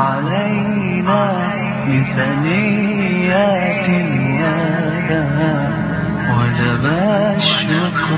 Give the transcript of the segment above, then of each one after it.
علينا من ثنيات الوداع وجب الشكر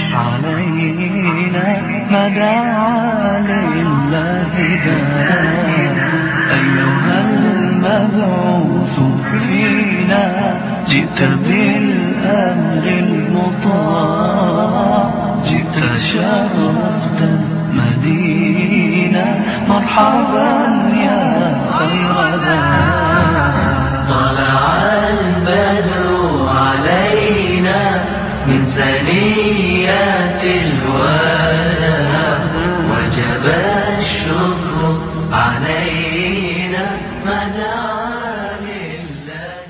علينا ما دعا لله داع أيها المبعوث فينا جئت بالأمر المطاع جئت شرفت المدينة مرحبا يا خير داع طلع البدر علينا من ثنيات الوداع وجب الشكر علينا ما دعا لله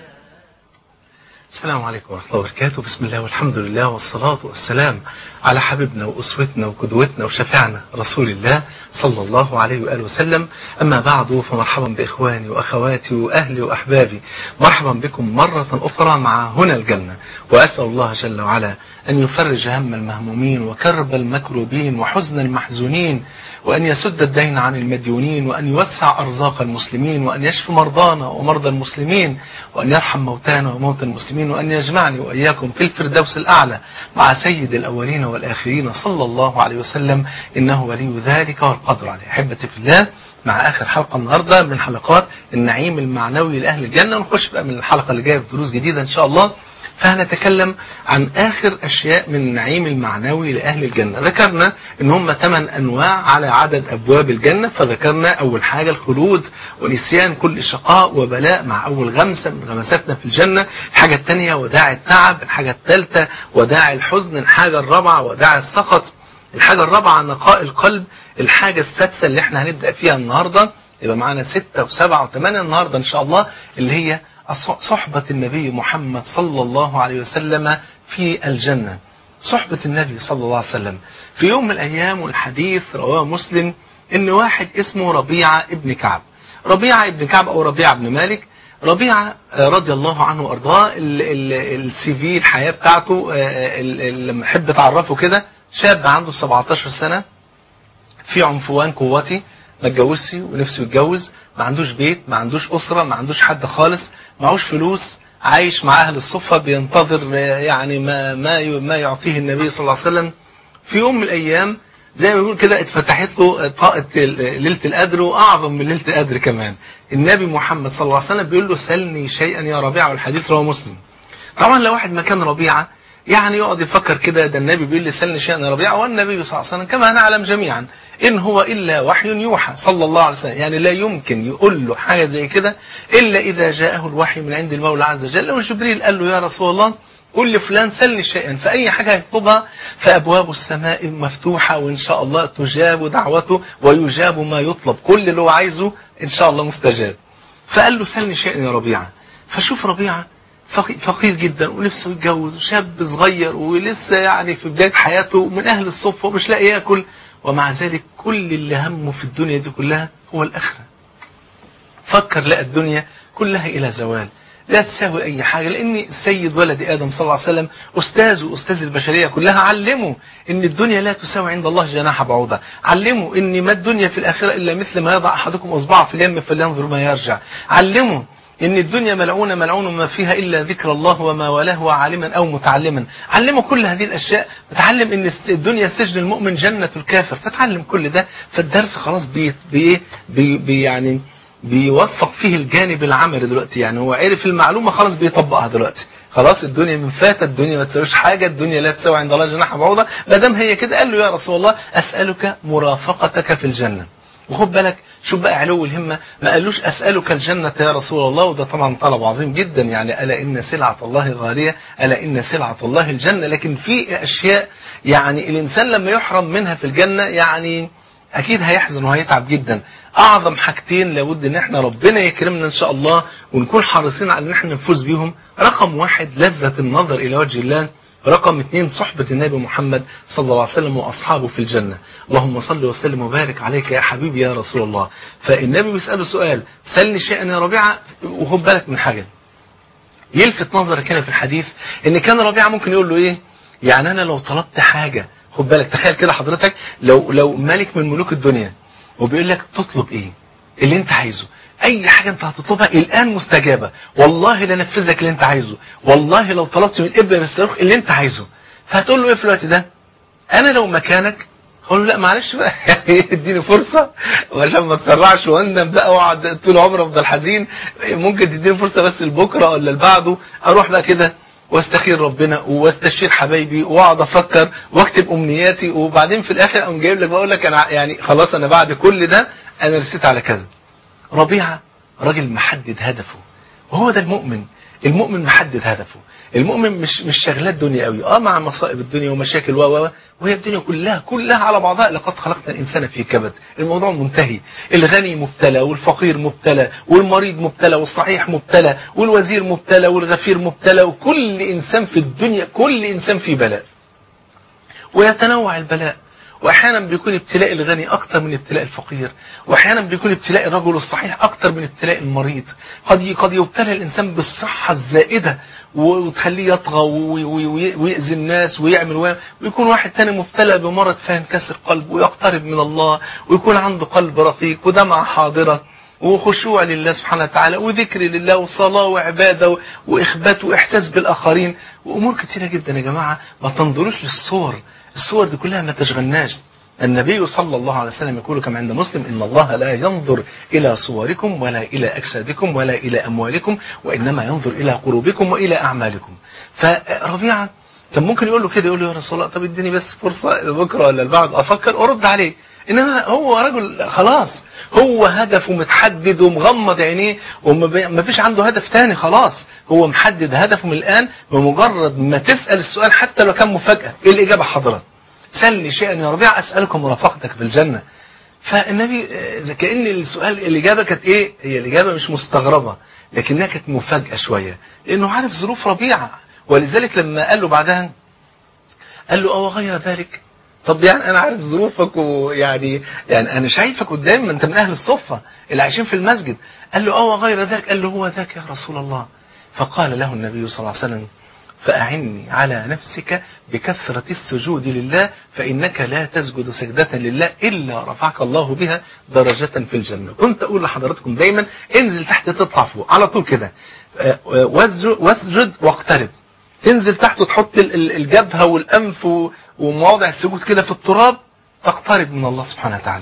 السلام عليكم ورحمة الله وبركاته بسم الله والحمد لله والصلاة والسلام على حبيبنا وأسوتنا وقدوتنا وشفيعنا رسول الله صلى الله عليه وآله وسلم أما بعد فمرحبا بإخواني وأخواتي وأهلي وأحبابي مرحبا بكم مرة أخرى مع هنا الجنة وأسأل الله جل وعلا أن يفرج هم المهمومين وكرب المكروبين وحزن المحزونين وأن يسد الدين عن المديونين وأن يوسع أرزاق المسلمين وأن يشفي مرضانا ومرضى المسلمين وأن يرحم موتانا وموتى المسلمين وأن يجمعني وإياكم في الفردوس الأعلى مع سيد الأولين والآخرين صلى الله عليه وسلم إنه ولي ذلك والقدر عليه أحبتي في الله مع آخر حلقة النهاردة من حلقات النعيم المعنوي لأهل الجنة ونخش بقى من الحلقة اللي جاية بدروس جديدة إن شاء الله فهنتكلم عن آخر أشياء من النعيم المعنوي لأهل الجنة ذكرنا إن هم ثمان أنواع على عدد أبواب الجنة فذكرنا أول حاجة الخلود ونسيان كل شقاء وبلاء مع أول غمسة من غمساتنا في الجنة الحاجة الثانية وداع التعب الحاجة الثالثة وداع الحزن الحاجة الرابعة وداع السخط الحاجة الرابعة نقاء القلب الحاجة السادسة اللي احنا هنبدأ فيها النهاردة يبقى معانا ستة وسبعة وثمانية النهاردة إن شاء الله اللي هي صحبة النبي محمد صلى الله عليه وسلم في الجنة صحبة النبي صلى الله عليه وسلم في يوم من الأيام والحديث رواه مسلم إن واحد اسمه ربيعة ابن كعب ربيعة ابن كعب أو ربيعة ابن مالك ربيعة رضي الله عنه وأرضاه السي في الحياة بتاعته لما أحب تعرفه كده شاب عنده 17 سنة في عنفوان قوتي ما اتجوزش ونفسه يتجوز ما عندوش بيت ما عندوش أسرة ما عندوش حد خالص معهوش فلوس عايش مع أهل الصفة بينتظر يعني ما ما ما يعطيه النبي صلى الله عليه وسلم في يوم من الأيام زي ما بيقول كده اتفتحت له طاقة ليلة القدر وأعظم من ليلة القدر كمان النبي محمد صلى الله عليه وسلم بيقول له سلني شيئا يا ربيعة والحديث رواه مسلم طبعا لو واحد مكان ربيعة يعني يقعد يفكر كده ده النبي بيقول لي سلني شيئا يا ربيعة والنبي صلى الله عليه وسلم كما نعلم جميعا إن هو إلا وحي يوحى صلى الله عليه وسلم يعني لا يمكن يقول له حاجة زي كده إلا إذا جاءه الوحي من عند المولى عز وجل وجبريل قال له يا رسول الله قل لفلان سلني شيئا فأي حاجة يطلبها فأبواب السماء مفتوحة وإن شاء الله تجاب دعوته ويجاب ما يطلب كل اللي هو عايزه إن شاء الله مستجاب فقال له سلني شيئا يا ربيعة فشوف ربيعة فقير جدا ونفسه يتجوز وشاب صغير ولسه يعني في بداية حياته من أهل الصفة ومش لاقي ياكل ومع ذلك كل اللي همه في الدنيا دي كلها هو الآخرة فكر لقى الدنيا كلها إلى زوال لا تساوي أي حاجة لأن سيد ولد آدم صلى الله عليه وسلم أستاذ وأستاذ البشرية كلها علمه إن الدنيا لا تساوي عند الله جناح بعوضة علمه إن ما الدنيا في الآخرة إلا مثل ما يضع أحدكم أصبعه في اليم فلينظر ما يرجع علمه إن الدنيا ملعونة ملعون ما فيها إلا ذكر الله وما والاه عالما أو متعلما علمه كل هذه الأشياء فتعلم إن الدنيا سجن المؤمن جنة الكافر فتعلم كل ده فالدرس خلاص بي بي بي بي يعني بيوفق فيه الجانب العملي دلوقتي يعني هو عرف المعلومة خلاص بيطبقها دلوقتي خلاص الدنيا من فاتت الدنيا ما تساويش حاجة الدنيا لا تساوي عند الله جناح بعوضة ما دام هي كده قال له يا رسول الله أسألك مرافقتك في الجنة وخد بالك شوف بقى علو الهمة ما قالوش أسألك الجنة يا رسول الله وده طبعا طلب عظيم جدا يعني ألا إن سلعة الله غالية ألا إن سلعة الله الجنة لكن في أشياء يعني الإنسان لما يحرم منها في الجنة يعني أكيد هيحزن وهيتعب جدا أعظم حاجتين لابد إن احنا ربنا يكرمنا إن شاء الله ونكون حريصين على إن احنا نفوز بيهم رقم واحد لذة النظر إلى وجه الله رقم اثنين صحبة النبي محمد صلى الله عليه وسلم وأصحابه في الجنة اللهم صل وسلم وبارك عليك يا حبيبي يا رسول الله فالنبي بيسأله سؤال سلني شيئا يا ربيعة وخد بالك من حاجة يلفت نظرك هنا في الحديث ان كان ربيعة ممكن يقول له ايه يعني انا لو طلبت حاجة خد بالك تخيل كده حضرتك لو لو ملك من ملوك الدنيا وبيقول لك تطلب ايه اللي انت عايزه اي حاجة انت هتطلبها الان مستجابة والله لنفذ لك اللي انت عايزه والله لو طلبت من الابن الصاروخ اللي انت عايزه فهتقول له ايه في الوقت ده انا لو مكانك اقول له لا معلش بقى يعني اديني فرصة وعشان ما تسرعش واندم بقى واقعد طول عمري افضل حزين ممكن تديني فرصة بس لبكره ولا لبعده اروح بقى كده واستخير ربنا واستشير حبايبي واقعد افكر واكتب امنياتي وبعدين في الاخر اقوم جايب لك بقول لك انا يعني خلاص انا بعد كل ده انا رسيت على كذا ربيعه راجل محدد هدفه وهو ده المؤمن المؤمن محدد هدفه المؤمن مش مش شغلات دنيا قوي اه مع مصائب الدنيا ومشاكل و و وهي الدنيا كلها كلها على بعضها لقد خلقنا الانسان في كبد الموضوع منتهي الغني مبتلى والفقير مبتلى والمريض مبتلى والصحيح مبتلى والوزير مبتلى والغفير مبتلى وكل انسان في الدنيا كل انسان في بلاء ويتنوع البلاء واحيانا بيكون ابتلاء الغني اكتر من ابتلاء الفقير واحيانا بيكون ابتلاء الرجل الصحيح اكتر من ابتلاء المريض قد قد يبتلى الانسان بالصحه الزائده وتخليه يطغى ويؤذي الناس ويعمل ويكون واحد تاني مبتلى بمرض فينكسر قلبه ويقترب من الله ويكون عنده قلب رقيق ودمعة حاضرة وخشوع لله سبحانه وتعالى وذكر لله وصلاة وعبادة وإخبات وإحساس بالآخرين وأمور كتيرة جدا يا جماعة ما تنظروش للصور الصور دي كلها ما تشغلناش النبي صلى الله عليه وسلم يقول كما عند مسلم إن الله لا ينظر إلى صوركم ولا إلى أجسادكم ولا إلى أموالكم وإنما ينظر إلى قلوبكم وإلى أعمالكم فربيعة كان ممكن يقول له كده يقول له يا رسول الله طب اديني بس فرصة بكرة ولا البعض أفكر وأرد عليه إنما هو رجل خلاص هو هدفه متحدد ومغمض عينيه وما فيش عنده هدف تاني خلاص هو محدد هدفه من الآن بمجرد ما تسأل السؤال حتى لو كان مفاجأة إيه الإجابة حضرتك سلني شيئا يا ربيع أسألكم مرافقتك في الجنة فالنبي كأن السؤال الإجابة كانت إيه هي الإجابة مش مستغربة لكنها كانت مفاجأة شوية لأنه عارف ظروف ربيعة ولذلك لما قال له بعدها قال له أو غير ذلك طب يعني أنا عارف ظروفك ويعني يعني أنا شايفك قدامي ما أنت من أهل الصفة اللي عايشين في المسجد قال له أو غير ذلك قال له هو ذاك يا رسول الله فقال له النبي صلى الله عليه وسلم فأعني على نفسك بكثرة السجود لله فإنك لا تسجد سجدة لله إلا رفعك الله بها درجة في الجنة كنت أقول لحضراتكم دايما انزل تحت تطلع فوق على طول كده واسجد واقترب تنزل تحت وتحط الجبهة والأنف ومواضع السجود كده في التراب تقترب من الله سبحانه وتعالى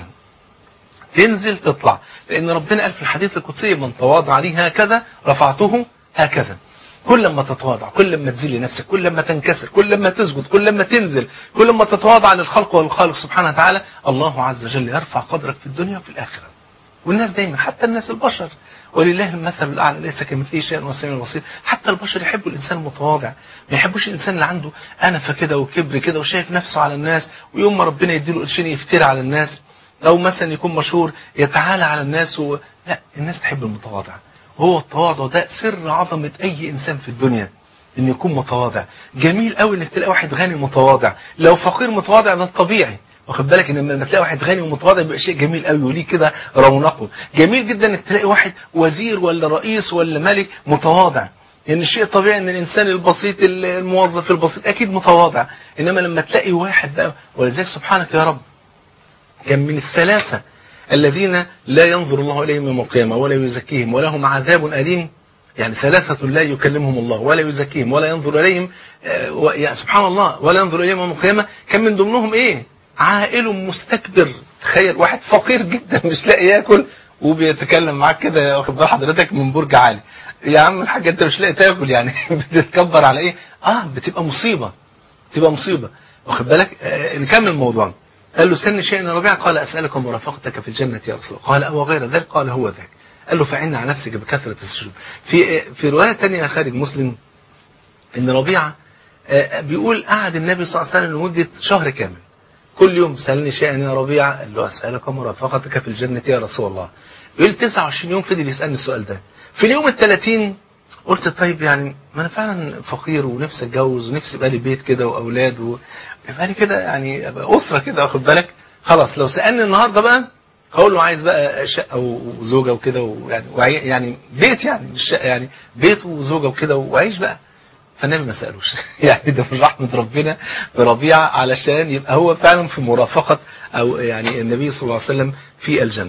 تنزل تطلع لأن ربنا قال في الحديث القدسي من تواضع لي هكذا رفعته هكذا كل ما تتواضع كل ما تذل نفسك كل ما تنكسر كل ما تسجد كل ما تنزل كل ما تتواضع للخلق والخالق سبحانه وتعالى الله عز وجل يرفع قدرك في الدنيا وفي الآخرة والناس دايما حتى الناس البشر ولله المثل الأعلى ليس كمثله شيء والسميع البصير حتى البشر يحبوا الإنسان المتواضع ما يحبوش الإنسان اللي عنده أنفة كده وكبر كده وشايف نفسه على الناس ويوم ما ربنا يديله قرشين يفتري على الناس أو مثلا يكون مشهور يتعالى على الناس و... لا الناس تحب المتواضع وهو التواضع ده سر عظمة أي إنسان في الدنيا إنه يكون متواضع جميل قوي إنك تلاقي واحد غني متواضع لو فقير متواضع ده الطبيعي واخد بالك ان لما تلاقي واحد غني ومتواضع بيبقى شيء جميل قوي وليه كده رونقه جميل جدا انك تلاقي واحد وزير ولا رئيس ولا ملك متواضع لان يعني الشيء الطبيعي ان الانسان البسيط الموظف البسيط اكيد متواضع انما لما تلاقي واحد بقى ولذلك سبحانك يا رب كان من الثلاثه الذين لا ينظر الله إليهم يوم القيامة ولا يزكيهم ولهم عذاب أليم يعني ثلاثة لا يكلمهم الله ولا يزكيهم ولا ينظر إليهم يعني سبحان الله ولا ينظر إليهم يوم القيامة كان من ضمنهم إيه عائل مستكبر تخيل واحد فقير جدا مش لاقي ياكل وبيتكلم معاك كده واخد بال حضرتك من برج عالي يا عم الحاج انت مش لاقي تاكل يعني بتتكبر على ايه اه بتبقى مصيبة بتبقى مصيبة واخد بالك آه نكمل الموضوع قال له سن شيء ربيع قال أسألك مرافقتك في الجنة يا رسول الله قال أو غير ذلك قال هو ذاك قال له فعن على نفسك بكثرة السجود في في رواية ثانية خارج مسلم إن ربيعة بيقول قعد النبي صلى الله عليه وسلم لمدة شهر كامل كل يوم سألني شيئا يا ربيعة قال له أسألك مرافقتك في الجنة يا رسول الله يقول 29 يوم فضل يسألني السؤال ده في اليوم ال 30 قلت طيب يعني ما انا فعلا فقير ونفسي اتجوز ونفسي يبقى لي بيت كده واولاد ويبقى لي كده يعني ابقى اسره كده واخد بالك خلاص لو سالني النهارده بقى هقول له عايز بقى شقه وزوجه وكده ويعني يعني بيت يعني مش شقه يعني بيت وزوجه وكده واعيش بقى فالنبي ما سالوش يعني ده من رحمه ربنا بربيعه علشان يبقى هو فعلا في مرافقه او يعني النبي صلى الله عليه وسلم في الجنه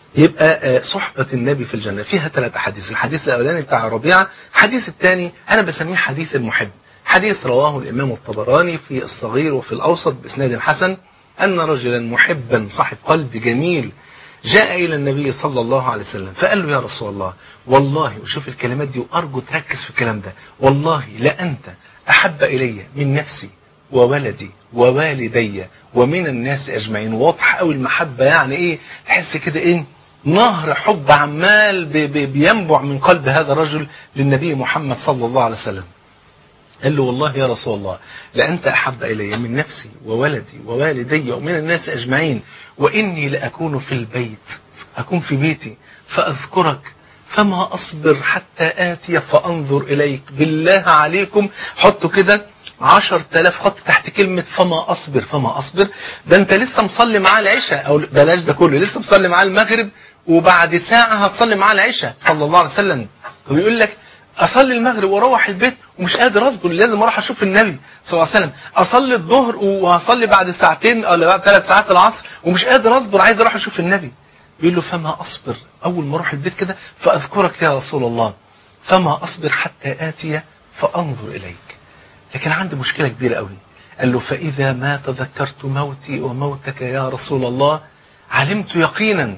يبقى صحبة النبي في الجنة فيها ثلاث أحاديث الحديث الأولاني بتاع ربيعة الحديث الثاني أنا بسميه حديث المحب حديث رواه الإمام الطبراني في الصغير وفي الأوسط بإسناد حسن أن رجلا محبا صاحب قلب جميل جاء إلى النبي صلى الله عليه وسلم فقال له يا رسول الله والله وشوف الكلمات دي وأرجو تركز في الكلام ده والله لأنت أحب إلي من نفسي وولدي ووالدي ومن الناس أجمعين واضح قوي المحبة يعني إيه تحس كده إيه نهر حب عمال بينبع من قلب هذا الرجل للنبي محمد صلى الله عليه وسلم قال له والله يا رسول الله لأنت أحب إلي من نفسي وولدي ووالدي ومن الناس أجمعين وإني لأكون في البيت أكون في بيتي فأذكرك فما أصبر حتى آتي فأنظر إليك بالله عليكم حطوا كده عشر تلاف خط تحت كلمة فما أصبر فما أصبر ده أنت لسه مصلي معاه العشاء أو بلاش ده كله لسه مصلي معاه المغرب وبعد ساعة هتصلي معاه العشاء صلى الله عليه وسلم ويقول لك اصلي المغرب واروح البيت ومش قادر اصبر لازم اروح اشوف النبي صلى الله عليه وسلم اصلي الظهر وهصلي بعد ساعتين ولا بعد ثلاث ساعات العصر ومش قادر اصبر عايز اروح اشوف النبي بيقول له فما اصبر اول ما اروح البيت كده فاذكرك يا رسول الله فما اصبر حتى اتي فانظر اليك لكن عندي مشكله كبيره قوي قال له فاذا ما تذكرت موتي وموتك يا رسول الله علمت يقينا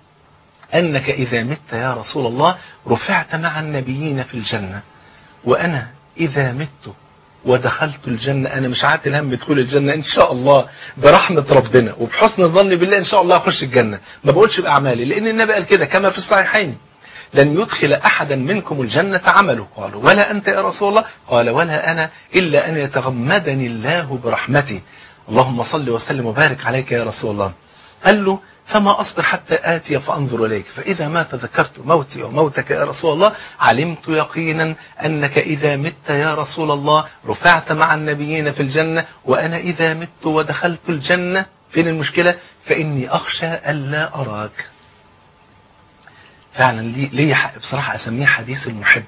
أنك إذا مت يا رسول الله رفعت مع النبيين في الجنة وأنا إذا مت ودخلت الجنة أنا مش عاتل هم بدخول الجنة إن شاء الله برحمة ربنا وبحسن ظني بالله إن شاء الله أخش الجنة ما بقولش بأعمالي لأن النبي قال كده كما في الصحيحين لن يدخل أحدا منكم الجنة عمله قالوا ولا أنت يا رسول الله قال ولا أنا إلا أن يتغمدني الله برحمته اللهم صل وسلم وبارك عليك يا رسول الله قال له فما أصبر حتى آتي فأنظر إليك فإذا ما تذكرت موتي وموتك يا رسول الله علمت يقينا أنك إذا مت يا رسول الله رفعت مع النبيين في الجنة وأنا إذا مت ودخلت الجنة فين المشكلة فإني أخشى ألا أراك فعلا ليه, ليه حق بصراحة أسميه حديث المحب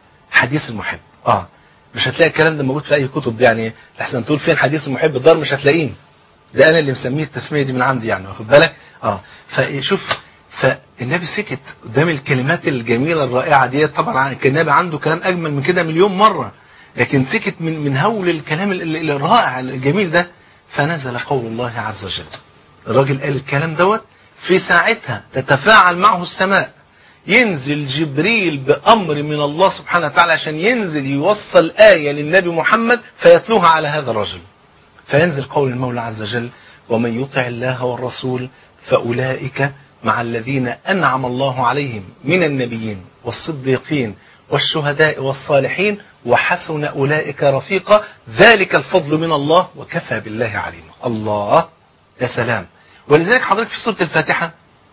حديث المحب آه مش هتلاقي الكلام ده موجود في أي كتب يعني لحسن تقول فين حديث المحب الدار مش هتلاقيه ده انا اللي مسميه التسميه دي من عندي يعني واخد بالك اه فشوف فالنبي سكت قدام الكلمات الجميله الرائعه دي طبعا كان النبي عنده كلام اجمل من كده مليون مره لكن سكت من من هول الكلام الرائع الجميل ده فنزل قول الله عز وجل الراجل قال الكلام دوت في ساعتها تتفاعل معه السماء ينزل جبريل بأمر من الله سبحانه وتعالى عشان ينزل يوصل آية للنبي محمد فيتلوها على هذا الرجل فينزل قول المولى عز وجل ومن يطع الله والرسول فأولئك مع الذين أنعم الله عليهم من النبيين والصديقين والشهداء والصالحين وحسن أولئك رفيقا ذلك الفضل من الله وكفى بالله عليما الله يا سلام ولذلك حضرتك في سورة الفاتحة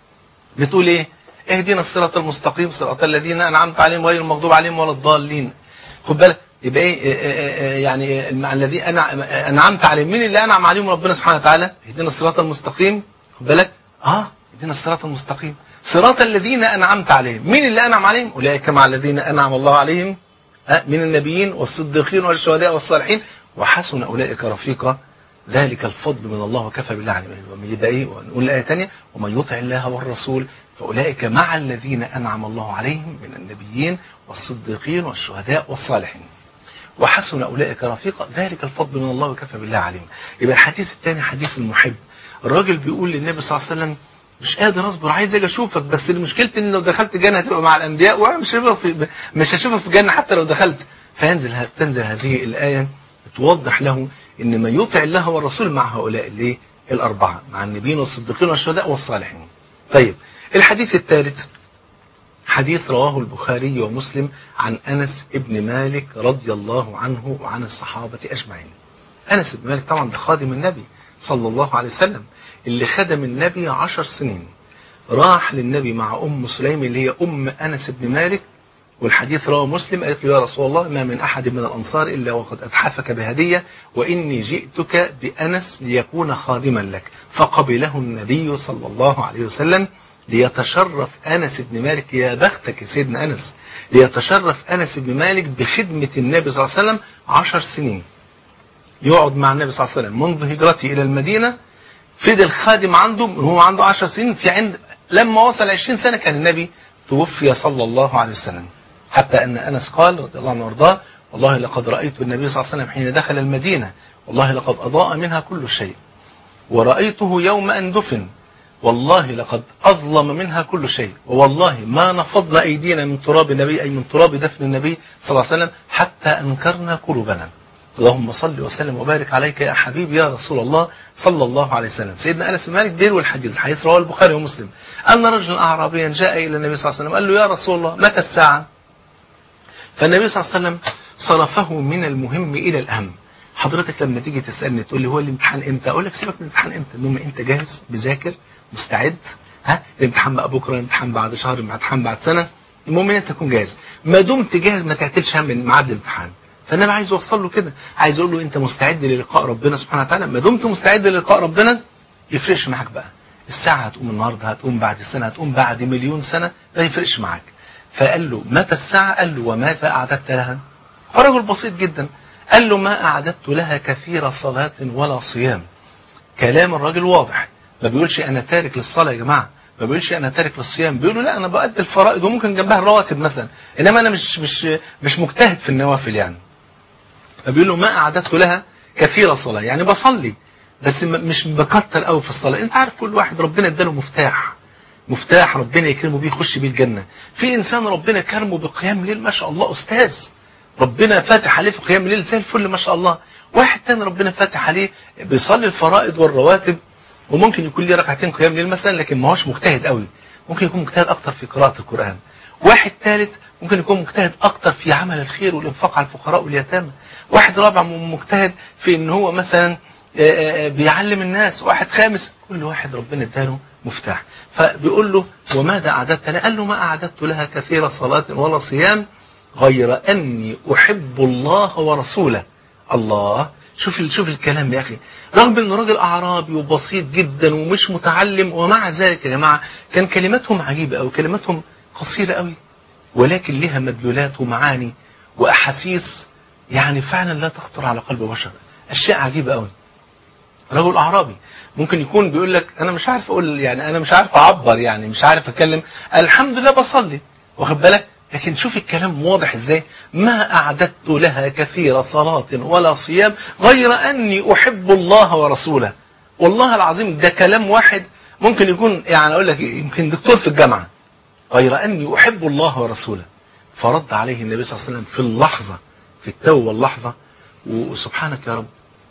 بتقول ايه اهدنا الصراط المستقيم صراط الذين أنعمت عليهم غير المغضوب عليهم ولا الضالين خد بالك يبقى ايه يعني مع الذي انا انعمت عليهم مين اللي انعم عليهم ربنا سبحانه وتعالى اهدنا الصراط المستقيم خد بالك اه اهدنا الصراط المستقيم صراط الذين انعمت عليهم مين اللي انعم عليهم اولئك مع الذين انعم الله عليهم آه من النبيين والصديقين والشهداء والصالحين وحسن اولئك رفيقا ذلك الفضل من الله وكفى بالله عليما يبقى ايه ونقول الايه ثانيه ومن يطع الله والرسول فاولئك مع الذين انعم الله عليهم من النبيين والصديقين والشهداء والصالحين وحسن أولئك رفيقا ذلك الفضل من الله وكفى بالله عليم يبقى الحديث الثاني حديث المحب الراجل بيقول للنبي صلى الله عليه وسلم مش قادر اصبر عايز اجي اشوفك بس مشكلتي ان لو دخلت الجنه هتبقى مع الانبياء وانا مش هشوفك في مش هشوفك في الجنه حتى لو دخلت فينزل تنزل هذه الايه توضح له ان من يطع الله والرسول مع هؤلاء الايه الاربعه مع النبيين والصديقين والشهداء والصالحين طيب الحديث الثالث حديث رواه البخاري ومسلم عن أنس ابن مالك رضي الله عنه وعن الصحابة أجمعين أنس بن مالك طبعا ده خادم النبي صلى الله عليه وسلم اللي خدم النبي عشر سنين راح للنبي مع أم سليم اللي هي أم أنس بن مالك والحديث رواه مسلم قالت له يا رسول الله ما من أحد من الأنصار إلا وقد أتحفك بهدية وإني جئتك بأنس ليكون خادما لك فقبله النبي صلى الله عليه وسلم ليتشرف أنس بن مالك يا بختك يا سيدنا أنس ليتشرف أنس بن مالك بخدمة النبي صلى الله عليه وسلم عشر سنين يقعد مع النبي صلى الله عليه وسلم منذ هجرته إلى المدينة فضل خادم عنده هو عنده عشر سنين في عند لما وصل 20 سنة كان النبي توفي صلى الله عليه وسلم حتى أن أنس قال رضي الله عنه وارضاه والله لقد رأيت النبي صلى الله عليه وسلم حين دخل المدينة والله لقد أضاء منها كل شيء ورأيته يوم أن دفن والله لقد أظلم منها كل شيء ووالله ما نفضنا أيدينا من تراب النبي أي من تراب دفن النبي صلى الله عليه وسلم حتى أنكرنا قلوبنا اللهم صل وسلم وبارك عليك يا حبيبي يا رسول الله صلى الله عليه وسلم سيدنا أنس بن مالك بيروي الحديث الحديث رواه البخاري ومسلم أن رجلا أعرابيا جاء إلى النبي صلى الله عليه وسلم قال له يا رسول الله متى الساعة فالنبي صلى الله عليه وسلم صرفه من المهم إلى الأهم حضرتك لما تيجي تسألني تقول لي هو الامتحان امتى اقول لك سيبك من الامتحان امتى المهم انت جاهز مذاكر مستعد ها الامتحان بقى بكره الامتحان بعد شهر الامتحان بعد سنه المهم ان انت تكون جاهز ما دمت جاهز ما تعتلش هم من ميعاد الامتحان فالنبي عايز يوصل له كده عايز يقول له انت مستعد للقاء ربنا سبحانه وتعالى ما دمت مستعد للقاء ربنا يفرقش معاك بقى الساعه هتقوم النهارده هتقوم بعد سنه هتقوم بعد مليون سنه ما يفرقش معاك فقال له متى الساعه قال له وماذا اعددت لها فرجل بسيط جدا قال له ما أعددت لها كثير صلاة ولا صيام كلام الراجل واضح ما بيقولش أنا تارك للصلاة يا جماعة ما بيقولش أنا تارك للصيام بيقولوا لا أنا بأدي الفرائض وممكن جنبها الرواتب مثلا إنما أنا مش مش مش مجتهد في النوافل يعني فبيقول له ما أعددت لها كثير صلاة يعني بصلي بس مش بكتر قوي في الصلاة أنت عارف كل واحد ربنا اداله مفتاح مفتاح ربنا يكرمه بيه يخش بيه الجنة في إنسان ربنا كرمه بقيام ليل ما شاء الله أستاذ ربنا فاتح عليه في قيام الليل زي الفل ما شاء الله واحد تاني ربنا فاتح عليه بيصلي الفرائض والرواتب وممكن يكون ليه ركعتين قيام الليل مثلا لكن ما هوش مجتهد قوي ممكن يكون مجتهد اكتر في قراءة القرآن واحد ثالث ممكن يكون مجتهد اكتر في عمل الخير والانفاق على الفقراء واليتامى واحد رابع مجتهد في ان هو مثلا بيعلم الناس واحد خامس كل واحد ربنا اداله مفتاح فبيقول له وماذا أعددت لها قال له ما أعددت لها كثير صلاة ولا صيام غير أني أحب الله ورسوله الله شوف شوف الكلام يا أخي رغم أنه راجل أعرابي وبسيط جدا ومش متعلم ومع ذلك يا جماعة كان كلماتهم عجيبة أو كلماتهم قصيرة قوي ولكن لها مدلولات ومعاني وأحاسيس يعني فعلا لا تخطر على قلب بشر أشياء عجيبة قوي رجل أعرابي ممكن يكون بيقول لك أنا مش عارف أقول يعني أنا مش عارف أعبر يعني مش عارف أتكلم الحمد لله بصلي واخد بالك لكن شوف الكلام واضح ازاي ما أعددت لها كثير صلاة ولا صيام غير أني أحب الله ورسوله والله العظيم ده كلام واحد ممكن يكون يعني أقول لك يمكن دكتور في الجامعة غير أني أحب الله ورسوله فرد عليه النبي صلى الله عليه وسلم في اللحظة في التو واللحظة وسبحانك يا رب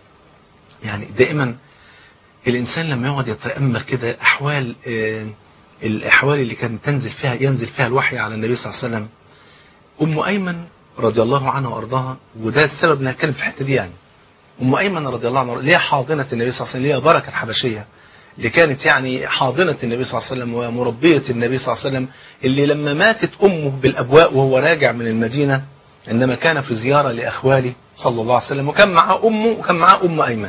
يعني دائما الإنسان لما يقعد يتأمل كده أحوال آه الأحوال اللي كانت تنزل فيها ينزل فيها الوحي على النبي صلى الله عليه وسلم أم أيمن رضي الله عنها وأرضاها وده السبب انها كانت في الحتة دي يعني أم أيمن رضي الله عنها اللي هي حاضنة النبي صلى الله عليه وسلم اللي هي بركة الحبشية اللي كانت يعني حاضنة النبي صلى الله عليه وسلم ومربية النبي صلى الله عليه وسلم اللي لما ماتت أمه بالأبواء وهو راجع من المدينة عندما كان في زيارة لأخواله صلى الله عليه وسلم وكان معاه أمه وكان معاه أم أيمن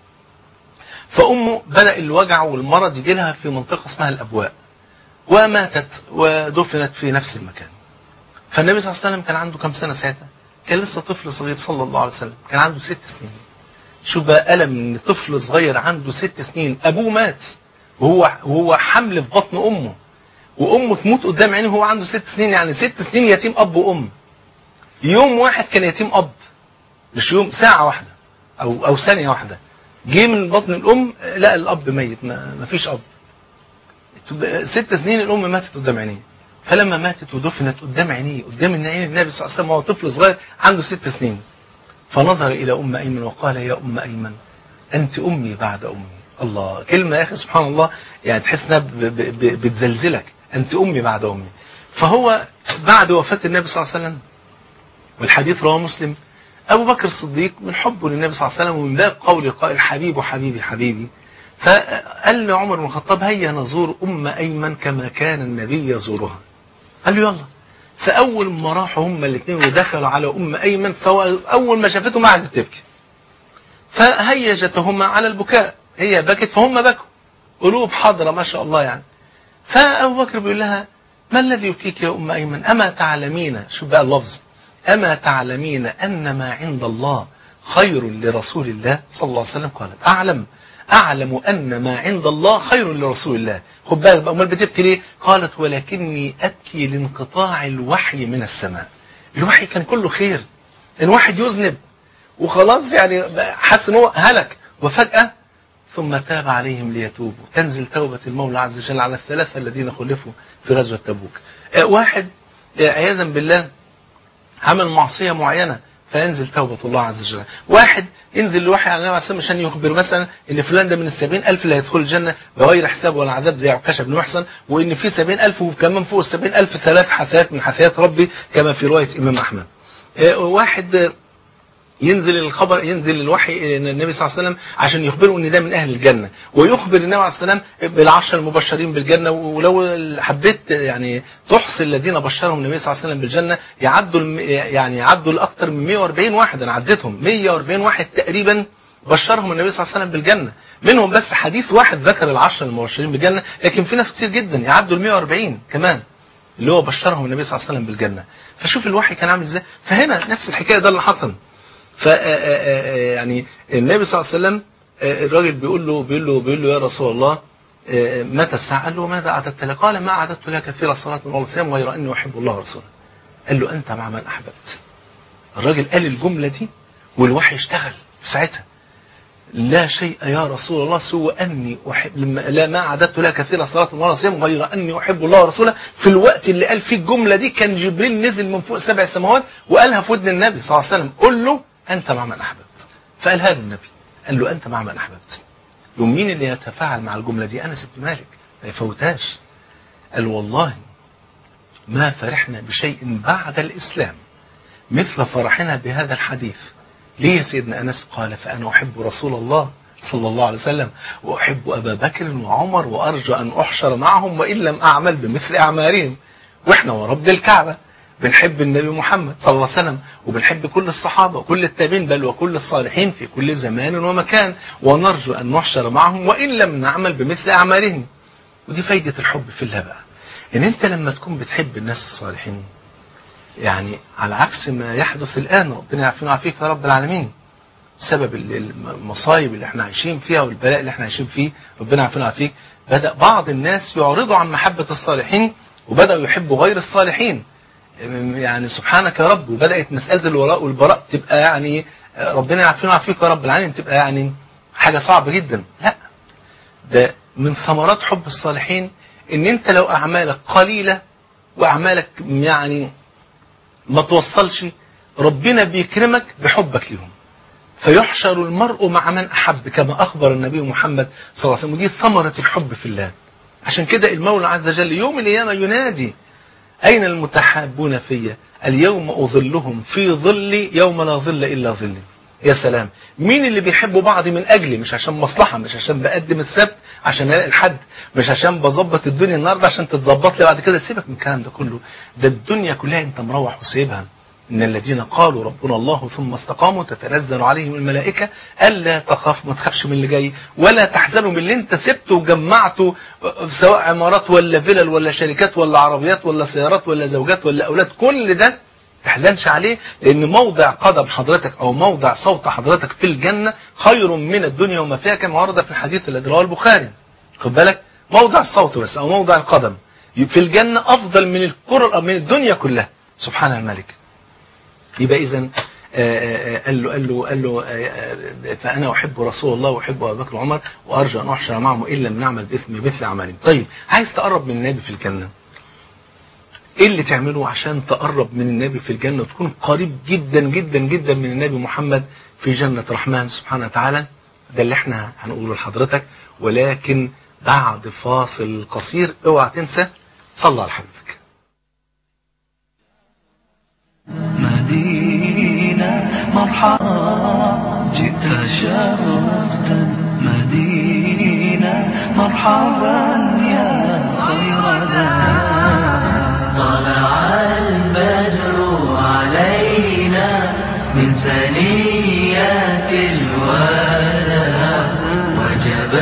فأمه بدأ الوجع والمرض يجي لها في منطقة اسمها الأبواء وماتت ودفنت في نفس المكان فالنبي صلى الله عليه وسلم كان عنده كم سنة ساعتها كان لسه طفل صغير صلى الله عليه وسلم كان عنده ست سنين شوف بقى ألم ان طفل صغير عنده ست سنين أبوه مات وهو وهو حمل في بطن أمه وأمه تموت قدام عينه وهو عنده ست سنين يعني ست سنين يتيم أب وأم يوم واحد كان يتيم أب مش يوم ساعة واحدة أو أو ثانية واحدة جه من بطن الأم لقى الأب ميت ما, ما فيش أب ست سنين الأم ماتت قدام عينيه فلما ماتت ودفنت قدام عينيه قدام عين النبي صلى الله عليه وسلم وهو طفل صغير عنده ست سنين فنظر إلى أم أيمن وقال يا أم أيمن أنت أمي بعد أمي الله كلمة يا أخي سبحان الله يعني تحس انها بتزلزلك أنت أمي بعد أمي فهو بعد وفاة النبي صلى الله عليه وسلم والحديث رواه مسلم أبو بكر الصديق من حبه للنبي صلى الله عليه وسلم ومن باب قول قائل حبيبي حبيبي حبيبي فقال لعمر بن الخطاب هيا نزور أم أيمن كما كان النبي يزورها قال له يلا فأول ما راحوا هما الاثنين ودخلوا على أم أيمن فأول ما شافته ما عادت تبكي فهيجتهما على البكاء هي بكت فهم بكوا قلوب حاضرة ما شاء الله يعني فأبو بكر بيقول لها ما الذي يبكيك يا أم أيمن أما تعلمين شو بقى اللفظ أما تعلمين أن ما عند الله خير لرسول الله صلى الله عليه وسلم قالت أعلم أعلم أن ما عند الله خير لرسول الله خد بالك بقى أمال بتبكي ليه قالت ولكني أبكي لانقطاع الوحي من السماء الوحي كان كله خير الواحد يذنب وخلاص يعني حس ان هو هلك وفجأة ثم تاب عليهم ليتوبوا تنزل توبة المولى عز وجل على الثلاثة الذين خلفوا في غزوة تبوك آه، واحد آه، عياذا بالله عمل معصية معينة فينزل توبة الله عز وجل واحد ينزل الوحي على النبي عليه الصلاة والسلام عشان يخبر مثلا ان فلان ده من السبعين ألف اللي هيدخل الجنة بغير حساب ولا عذاب زي عكاشة بن محسن وان في سبعين ألف وكمان فوق السبعين ألف ثلاث حثيات من حثيات ربي كما في رواية إمام أحمد آه، واحد آه، ينزل الخبر ينزل الوحي النبي صلى الله عليه وسلم عشان يخبره ان ده من اهل الجنه ويخبر النبي عليه السلام بالعشر المبشرين بالجنه ولو حبيت يعني تحصي الذين بشرهم النبي صلى الله عليه وسلم بالجنه يعدوا الم- يعني يعدوا لاكثر من 140 واحد انا عديتهم 140 واحد تقريبا بشرهم النبي صلى الله عليه وسلم بالجنه منهم بس حديث واحد ذكر العشر المبشرين بالجنه لكن في ناس كتير جدا يعدوا ال 140 كمان اللي هو بشرهم النبي صلى الله عليه وسلم بالجنه فشوف الوحي كان عامل ازاي فهنا نفس الحكايه ده اللي حصل ف يعني النبي صلى الله عليه وسلم آه، الراجل بيقول له بيقول له بيقول له يا رسول الله آه، متى الساعة؟ قال له ماذا أعددت لك؟ قال ما أعددت لك كثير صلاة ولا صيام غير أني أحب الله ورسوله. قال له أنت مع من أحببت. الراجل قال الجملة دي والوحي اشتغل في ساعتها. لا شيء يا رسول الله سوى أني أحب لما لا ما أعددت لك كثير صلاة ولا صيام غير أني أحب الله ورسوله في الوقت اللي قال فيه الجملة دي كان جبريل نزل من فوق سبع سماوات وقالها في ودن النبي صلى الله عليه وسلم قل له أنت مع من أحببت فقالها له النبي قال له أنت مع من أحببت يوم مين اللي يتفاعل مع الجملة دي أنس بن مالك ما يفوتهاش قال والله ما فرحنا بشيء بعد الإسلام مثل فرحنا بهذا الحديث ليه يا سيدنا أنس قال فأنا أحب رسول الله صلى الله عليه وسلم وأحب أبا بكر وعمر وأرجو أن أحشر معهم وإن لم أعمل بمثل أعمالهم وإحنا ورب الكعبة بنحب النبي محمد صلى الله عليه وسلم وبنحب كل الصحابة وكل التابعين بل وكل الصالحين في كل زمان ومكان ونرجو أن نحشر معهم وإن لم نعمل بمثل أعمالهم ودي فايدة الحب في الله بقى إن أنت لما تكون بتحب الناس الصالحين يعني على عكس ما يحدث الآن ربنا يعافينا ويعافيك يا رب العالمين سبب ال- المصايب اللي احنا عايشين فيها والبلاء اللي احنا عايشين فيه ربنا يعافينا ويعافيك بدأ بعض الناس يعرضوا عن محبة الصالحين وبدأوا يحبوا غير الصالحين يعني سبحانك يا رب وبدأت مسألة الولاء والبراء تبقى يعني ربنا يعافينا ويعافيك يا رب العالمين تبقى يعني حاجة صعبة جدا لا ده من ثمرات حب الصالحين ان انت لو اعمالك قليلة واعمالك يعني ما توصلش ربنا بيكرمك بحبك ليهم فيحشر المرء مع من أحب كما أخبر النبي محمد صلى الله عليه وسلم ودي ثمرة الحب في الله عشان كده المولى عز وجل يوم القيامة ينادي أين المتحابون في اليوم أظلهم في ظلي يوم لا ظل إلا ظلي يا سلام مين اللي بيحبوا بعض من أجلي مش عشان مصلحة مش عشان بقدم السبت عشان الاقي الحد مش عشان بظبط الدنيا النهارده عشان تتظبط لي بعد كده سيبك من الكلام ده كله ده الدنيا كلها انت مروح وسايبها إن الذين قالوا ربنا الله ثم استقاموا تتنزل عليهم الملائكة ألا تخاف ما تخافش من اللي جاي ولا تحزنوا من اللي انت سبته وجمعته سواء عمارات ولا فلل ولا شركات ولا عربيات ولا سيارات ولا زوجات ولا أولاد كل ده تحزنش عليه لأن موضع قدم حضرتك أو موضع صوت حضرتك في الجنة خير من الدنيا وما فيها كما ورد في الحديث الذي رواه البخاري خد بالك موضع الصوت بس أو موضع القدم في الجنة أفضل من الكرة من الدنيا كلها سبحان الملك يبقى إذا قال له قال له قال له فأنا أحب رسول الله وأحب أبا بكر وعمر وأرجو أن أحشر معهم إن لم نعمل بإثم مثل أعمالهم طيب عايز تقرب من النبي في الجنة ايه اللي تعمله عشان تقرب من النبي في الجنة وتكون قريب جدا جدا جدا من النبي محمد في جنة رحمن سبحانه وتعالى ده اللي احنا هنقوله لحضرتك ولكن بعد فاصل قصير اوعى تنسى صلى على حبيبك مدينة مرحبا جئت شرفتا مدينة مرحبا يا خير ذا طلع البدر علينا من ثنيات الوداع وجب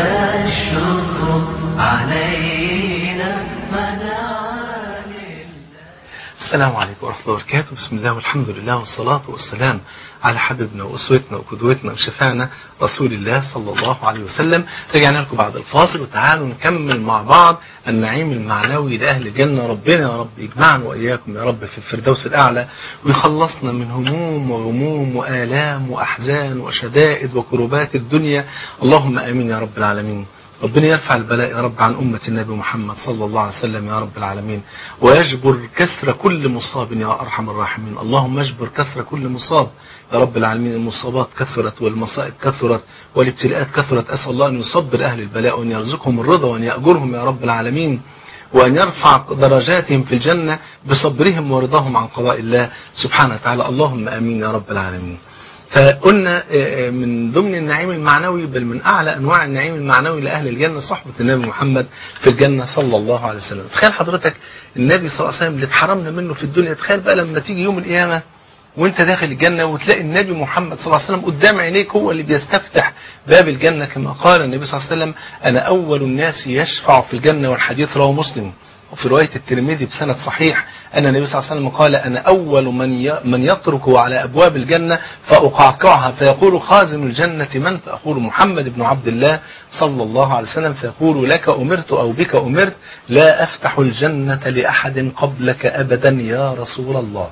الشكر علينا ما دعا لله السلام عليكم ورحمة الله وبركاته بسم الله والحمد لله والصلاة والسلام على حبيبنا وأسوتنا وقدوتنا وشفاعنا رسول الله صلى الله عليه وسلم رجعنا لكم بعد الفاصل وتعالوا نكمل مع بعض النعيم المعنوي لأهل الجنة ربنا يا رب يجمعنا وإياكم يا رب في الفردوس الأعلى ويخلصنا من هموم وغموم وآلام وأحزان وشدائد وكروبات الدنيا اللهم آمين يا رب العالمين ربنا يرفع البلاء يا رب عن أمة النبي محمد صلى الله عليه وسلم يا رب العالمين ويجبر كسر كل مصاب يا أرحم الراحمين اللهم اجبر كسر كل مصاب يا رب العالمين المصابات كثرت والمصائب كثرت والابتلاءات كثرت أسأل الله أن يصبر أهل البلاء وأن يرزقهم الرضا وأن يأجرهم يا رب العالمين وأن يرفع درجاتهم في الجنة بصبرهم ورضاهم عن قضاء الله سبحانه وتعالى اللهم آمين يا رب العالمين فقلنا من ضمن النعيم المعنوي بل من أعلى أنواع النعيم المعنوي لأهل الجنة صحبة النبي محمد في الجنة صلى الله عليه وسلم تخيل حضرتك النبي صلى الله عليه وسلم اللي اتحرمنا منه في الدنيا تخيل بقى لما تيجي يوم القيامة وانت داخل الجنة وتلاقي النبي محمد صلى الله عليه وسلم قدام عينيك هو اللي بيستفتح باب الجنة كما قال النبي صلى الله عليه وسلم أنا أول الناس يشفع في الجنة والحديث رواه مسلم وفي رواية الترمذي بسند صحيح أن النبي صلى الله عليه وسلم قال أنا أول من من يترك على أبواب الجنة فأقعقعها فيقول خازن الجنة من فأقول محمد بن عبد الله صلى الله عليه وسلم فيقول لك أمرت أو بك أمرت لا أفتح الجنة لأحد قبلك أبدا يا رسول الله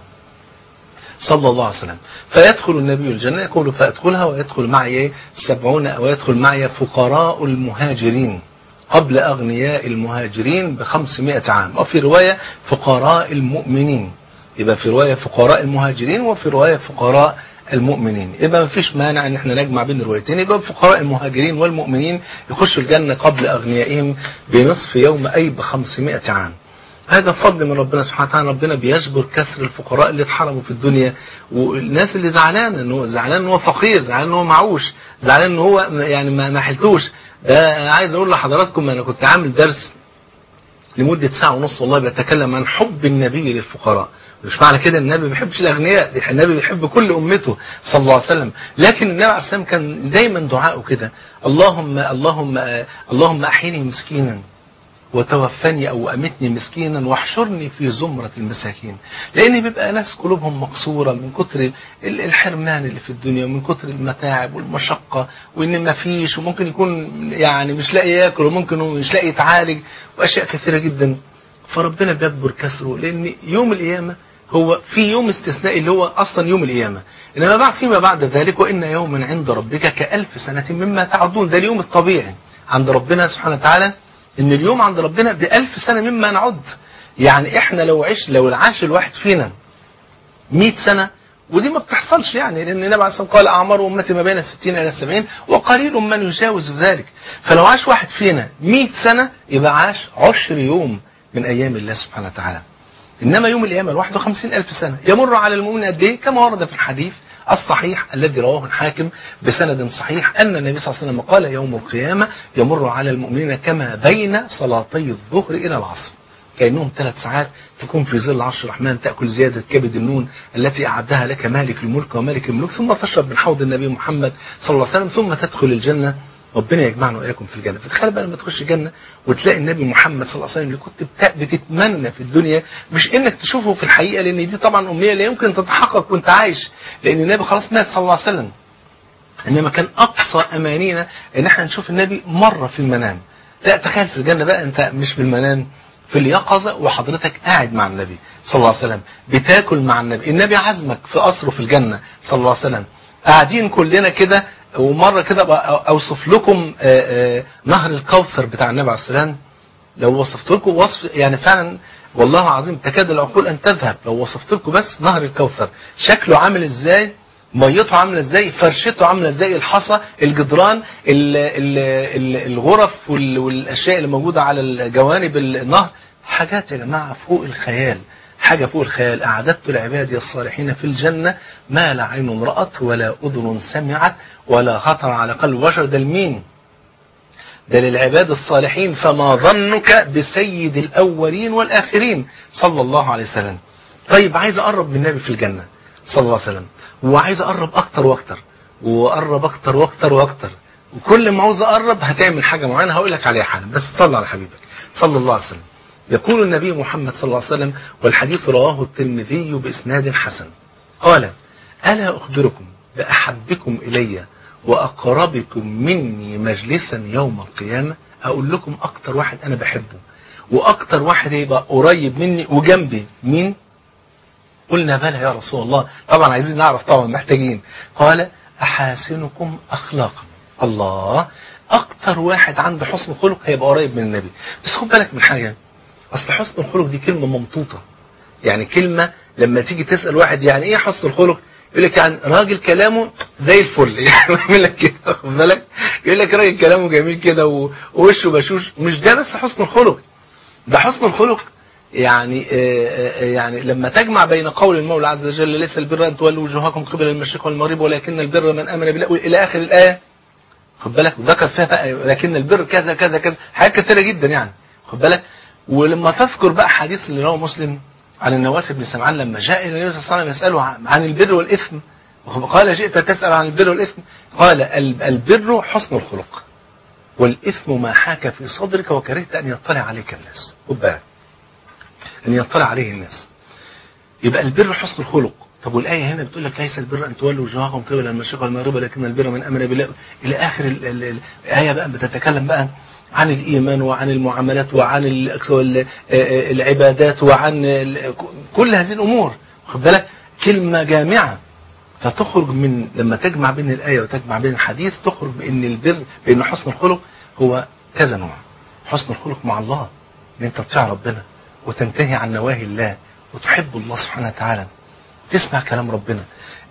صلى الله عليه وسلم فيدخل النبي الجنة يقول فأدخلها ويدخل معي سبعون أو يدخل معي فقراء المهاجرين قبل أغنياء المهاجرين بخمسمائة عام وفي رواية فقراء المؤمنين يبقى في رواية فقراء المهاجرين وفي رواية فقراء المؤمنين يبقى ما فيش مانع ان احنا نجمع بين الروايتين يبقى فقراء المهاجرين والمؤمنين يخشوا الجنة قبل أغنيائهم بنصف يوم أي بخمسمائة عام هذا فضل من ربنا سبحانه وتعالى ربنا بيجبر كسر الفقراء اللي اتحرموا في الدنيا والناس اللي زعلان ان هو زعلان ان هو فقير زعلان ان هو معوش زعلان ان هو يعني ما, ما حلتوش ده انا عايز اقول لحضراتكم انا كنت عامل درس لمدة ساعة ونص والله بيتكلم عن حب النبي للفقراء مش معنى كده النبي ما بيحبش الاغنياء النبي بيحب كل امته صلى الله عليه وسلم لكن النبي عليه السلام كان دايما دعائه كده اللهم اللهم اللهم احيني مسكينا وتوفني أو أمتني مسكينا واحشرني في زمرة المساكين لأن بيبقى ناس قلوبهم مقصورة من كتر الحرمان اللي في الدنيا ومن كتر المتاعب والمشقة وإن ما فيش وممكن يكون يعني مش لاقي ياكل وممكن مش لاقي يتعالج وأشياء كثيرة جدا فربنا بيجبر كسره لأن يوم القيامة هو في يوم استثنائي اللي هو أصلا يوم القيامة إنما بعد فيما بعد ذلك وإن يوما عند ربك كألف سنة مما تعدون ده اليوم الطبيعي عند ربنا سبحانه وتعالى ان اليوم عند ربنا بألف سنة مما نعد يعني احنا لو عش لو العاش الواحد فينا 100 سنة ودي ما بتحصلش يعني لان النبي عليه الصلاه قال اعمار امتي ما بين الستين الى السبعين وقليل من يجاوز ذلك فلو عاش واحد فينا 100 سنة يبقى عاش عشر يوم من ايام الله سبحانه وتعالى انما يوم القيامه لوحده 50 الف سنه يمر على المؤمن قد ايه كما ورد في الحديث الصحيح الذي رواه الحاكم بسند صحيح أن النبي صلى الله عليه وسلم قال يوم القيامة يمر على المؤمنين كما بين صلاتي الظهر إلى العصر كأنهم ثلاث ساعات تكون في ظل عرش الرحمن تأكل زيادة كبد النون التي أعدها لك مالك الملك ومالك الملوك ثم تشرب من حوض النبي محمد صلى الله عليه وسلم ثم تدخل الجنة ربنا يجمعنا واياكم في الجنه فتخيل بقى لما تخش الجنه وتلاقي النبي محمد صلى الله عليه وسلم اللي كنت بتتمنى في الدنيا مش انك تشوفه في الحقيقه لان دي طبعا امنيه لا يمكن تتحقق وانت عايش لان النبي خلاص مات صلى الله عليه وسلم انما كان اقصى امانينا ان احنا نشوف النبي مره في المنام لا تخيل في الجنه بقى انت مش في المنام في اليقظة وحضرتك قاعد مع النبي صلى الله عليه وسلم بتاكل مع النبي النبي عزمك في قصره في الجنة صلى الله عليه وسلم قاعدين كلنا كده ومرة كده أوصف لكم نهر الكوثر بتاع النبي عليه السلام لو وصفت لكم وصف يعني فعلا والله العظيم تكاد العقول أن تذهب لو وصفت لكم بس نهر الكوثر شكله عامل إزاي ميته عاملة ازاي فرشته عاملة ازاي الحصى الجدران ال ال ال الغرف والاشياء اللي موجودة على جوانب النهر حاجات يا جماعة فوق الخيال حاجة فوق الخيال أعددت لعبادي الصالحين في الجنة ما لا عين رأت ولا أذن سمعت ولا خطر على قلب بشر ده لمين ده للعباد الصالحين فما ظنك بسيد الأولين والآخرين صلى الله عليه وسلم طيب عايز أقرب من النبي في الجنة صلى الله عليه وسلم وعايز أقرب أكتر وأكتر وأقرب أكتر وأكتر وأكتر وكل ما عاوز أقرب هتعمل حاجة معينة هقول لك عليها حالا بس صلى على حبيبك صلى الله عليه وسلم يقول النبي محمد صلى الله عليه وسلم والحديث رواه الترمذي بإسناد حسن قال ألا أخبركم بأحبكم إلي وأقربكم مني مجلسا يوم القيامة أقول لكم أكتر واحد أنا بحبه وأكتر واحد يبقى قريب مني وجنبي مين قلنا بلى يا رسول الله طبعا عايزين نعرف طبعا محتاجين قال أحاسنكم أخلاقا الله أكتر واحد عنده حسن خلق هيبقى قريب من النبي بس خد بالك من حاجة أصل حسن الخلق دي كلمة ممطوطة يعني كلمة لما تيجي تسأل واحد يعني إيه حسن الخلق يقول لك يعني راجل كلامه زي الفل يعني يقول لك كده خد بالك يقول لك راجل كلامه جميل كده ووشه بشوش مش ده بس حسن الخلق ده حسن الخلق يعني يعني لما تجمع بين قول المولى عز وجل ليس البر ان تولوا وجوهكم قبل المشرق والمغرب ولكن البر من امن بالله الى اخر الايه خد بالك وذكر فيها بقى لكن البر كذا كذا كذا حاجات كثيره جدا يعني خد بالك ولما تذكر بقى حديث اللي رواه مسلم عن النواس بن سمعان لما جاء الى النبي صلى الله عليه وسلم يساله عن البر والاثم قال جئت تسال عن البر والاثم قال البر حسن الخلق والاثم ما حاك في صدرك وكرهت ان يطلع عليك الناس خد بالك ان يطلع عليه الناس يبقى البر حسن الخلق طب والآية هنا بتقول لك ليس البر أن تولوا وجوهكم قبل المشرق والمغرب لكن البر من أمن بالله إلى آخر ال ال الآية بقى بتتكلم بقى عن الإيمان وعن المعاملات وعن ال العبادات وعن كل هذه الأمور خد بالك كلمة جامعة فتخرج من لما تجمع بين الآية وتجمع بين الحديث تخرج بأن البر بأن حسن الخلق هو كذا نوع حسن الخلق مع الله ان انت تطيع ربنا وتنتهي عن نواهي الله وتحب الله سبحانه وتعالى تسمع كلام ربنا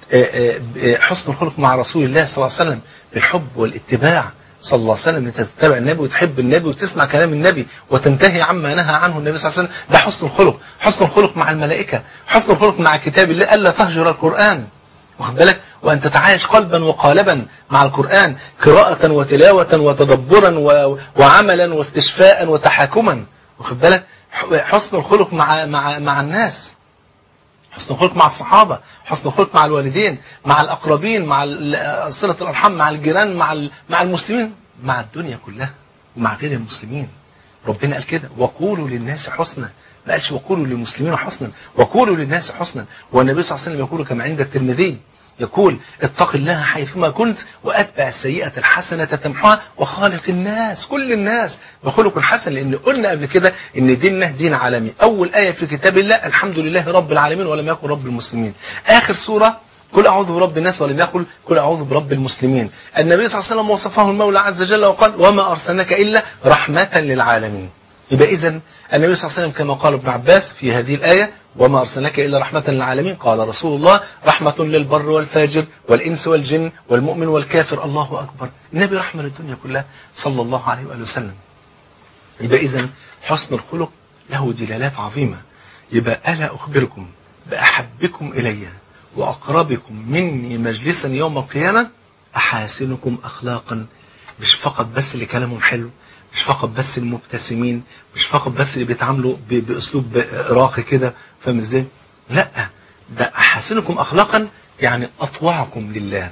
حسن الخلق مع رسول الله صلى الله عليه وسلم بالحب والاتباع صلى الله عليه وسلم انت تتبع النبي وتحب النبي وتسمع كلام النبي وتنتهي عما نهى عنه النبي صلى الله عليه وسلم ده حسن الخلق حسن الخلق مع الملائكة حسن الخلق مع كتاب الله ألا تهجر القرآن واخد بالك وأن تتعايش قلبا وقالبا مع القرآن قراءة وتلاوة وتدبرا وعملا واستشفاء وتحاكما واخد بالك حسن الخلق مع مع مع الناس حسن الخلق مع الصحابة حسن الخلق مع الوالدين مع الأقربين مع صلة الأرحام مع الجيران مع مع المسلمين مع الدنيا كلها ومع غير المسلمين ربنا قال كده وقولوا للناس حسنا ما قالش وقولوا للمسلمين حسنا وقولوا للناس حسنا والنبي صلى الله عليه وسلم يقول كما عند الترمذي يقول اتق الله حيثما كنت واتبع السيئة الحسنة تمحها وخالق الناس كل الناس بخلق حسن لان قلنا قبل كده ان ديننا دين عالمي اول آية في كتاب الله الحمد لله رب العالمين ولم يكن رب المسلمين اخر سورة قل أعوذ برب الناس ولم يقل قل أعوذ برب المسلمين النبي صلى الله عليه وسلم وصفه المولى عز وجل وقال وما أرسلناك إلا رحمة للعالمين يبقى إذا النبي صلى الله عليه وسلم كما قال ابن عباس في هذه الآية وما أرسلناك إلا رحمة للعالمين قال رسول الله رحمة للبر والفاجر والإنس والجن والمؤمن والكافر الله أكبر النبي رحمة للدنيا كلها صلى الله عليه وآله وسلم يبقى إذا حسن الخلق له دلالات عظيمة يبقى ألا أخبركم بأحبكم إلي وأقربكم مني مجلسا يوم القيامة أحاسنكم أخلاقا مش فقط بس اللي كلامهم حلو مش فقط بس المبتسمين مش فقط بس اللي بيتعاملوا باسلوب راقي كده فاهم ازاي لا ده احاسنكم اخلاقا يعني اطوعكم لله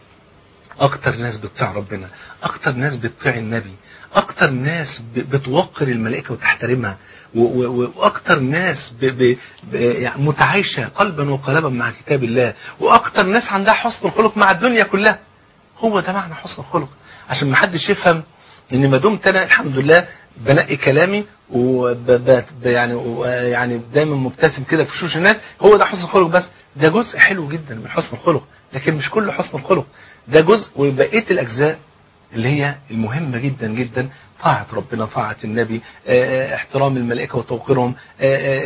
اكتر ناس بتطيع ربنا اكتر ناس بتطيع النبي اكتر ناس بتوقر الملائكه وتحترمها واكتر ناس ب ب يعني متعايشه قلبا وقالبا مع كتاب الله واكتر ناس عندها حسن الخلق مع الدنيا كلها هو ده معنى حسن الخلق عشان ما حدش يفهم ان ما دمت انا الحمد لله بنقي كلامي وب يعني يعني دايما مبتسم كده في وشوش الناس هو ده حسن الخلق بس ده جزء حلو جدا من حسن الخلق لكن مش كله حسن الخلق ده جزء وبقيه الاجزاء اللي هي المهمة جدا جدا طاعة ربنا طاعة النبي اه احترام الملائكة وتوقيرهم اه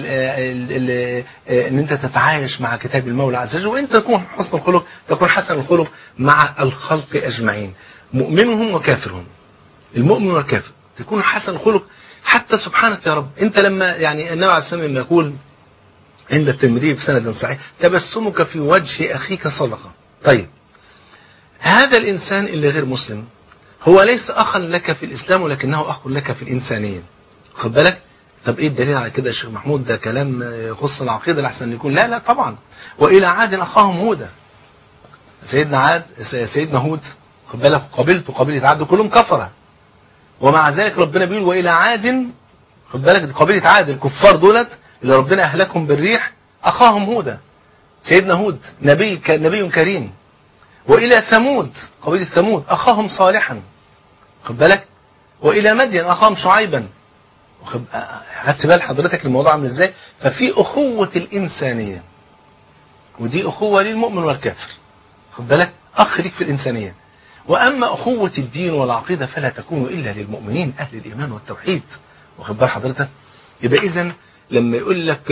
ال ان انت تتعايش مع كتاب المولى عز وجل وانت تكون حسن الخلق تكون حسن الخلق مع الخلق اجمعين مؤمنهم وكافرهم المؤمن والكافر تكون حسن الخلق حتى سبحانك يا رب انت لما يعني النبي عليه الصلاه والسلام يقول عند الترمذي بسند صحيح تبسمك في وجه اخيك صدقه طيب هذا الانسان اللي غير مسلم هو ليس اخا لك في الاسلام ولكنه اخ لك في الانسانيه خد بالك طب ايه الدليل على كده يا شيخ محمود ده كلام يخص العقيده لحسن يكون لا لا طبعا والى عاد اخاهم هودا سيدنا عاد سيدنا هود خد بالك قبيلته قبيله عاد كلهم كفره ومع ذلك ربنا بيقول والى عاد خد بالك دي قبيلة عاد الكفار دولت اللي ربنا أهلكهم بالريح أخاهم هودا سيدنا هود نبي نبي كريم وإلى ثمود قبيلة ثمود أخاهم صالحا خد بالك وإلى مدين أخاهم شعيبا خدت بال حضرتك الموضوع عامل ازاي ففي أخوة الإنسانية ودي أخوة للمؤمن والكافر خد بالك أخ ليك في الإنسانية وأما أخوة الدين والعقيدة فلا تكون إلا للمؤمنين أهل الإيمان والتوحيد واخد بال حضرتك يبقى إذا لما يقول لك